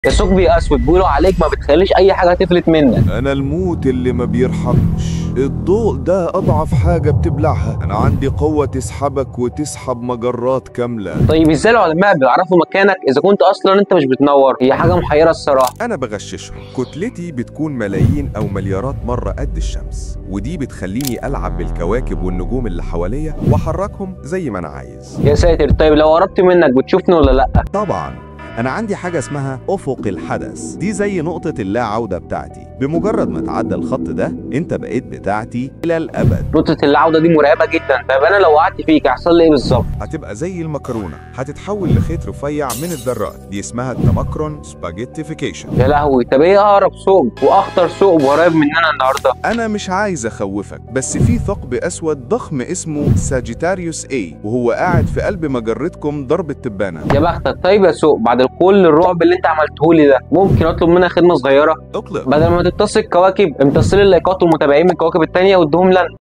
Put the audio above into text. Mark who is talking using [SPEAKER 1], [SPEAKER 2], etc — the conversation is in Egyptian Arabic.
[SPEAKER 1] يا ثقبي اسود بيقولوا عليك ما بتخليش اي حاجه تفلت منك
[SPEAKER 2] انا الموت اللي ما بيرحمش الضوء ده اضعف حاجة بتبلعها انا عندي قوة تسحبك وتسحب مجرات كاملة
[SPEAKER 1] طيب ازاي العلماء بيعرفوا مكانك اذا كنت اصلا انت مش بتنور هي حاجه محيره الصراحه
[SPEAKER 3] أنا بغششهم كتلتي بتكون ملايين أو مليارات مرة قد الشمس ودي بتخليني ألعب بالكواكب والنجوم اللي حواليا وأحركهم زي ما أنا عايز
[SPEAKER 1] يا ساتر طيب لو قربت منك بتشوفني ولا لا
[SPEAKER 4] طبعا أنا عندي حاجة اسمها أفق الحدث دي زي نقطة اللا عودة بتاعتي بمجرد ما تعدى الخط ده أنت بقيت بتاعتي إلى الأبد
[SPEAKER 1] نقطه العوده دي مرعبه جدا طيب انا لو وقعت فيك هيحصل لي ايه بالظبط
[SPEAKER 3] هتبقى زي المكرونة هتتحول لخيط رفيع من الذرات دي اسمها التمكرون سباجيتيفيكيشن
[SPEAKER 1] يا لهوي طب ايه اقرب ثقب واخطر ثقب قريب مننا النهارده
[SPEAKER 3] أنا مش عايز أخوفك بس في ثقب أسود ضخم اسمه ساجيتاريوس A وهو قاعد في قلب مجرتكم ضرب التبانة
[SPEAKER 1] يا بختك طيب يا ثقب بعد كل الرعب اللي انت عملته لي ده ممكن اطلب منك خدمه صغيره
[SPEAKER 3] اطلق
[SPEAKER 1] بدل ما تتصل الكواكب امتص لي اللايكات والمتابعين من الكواكب التانية وادهم لنا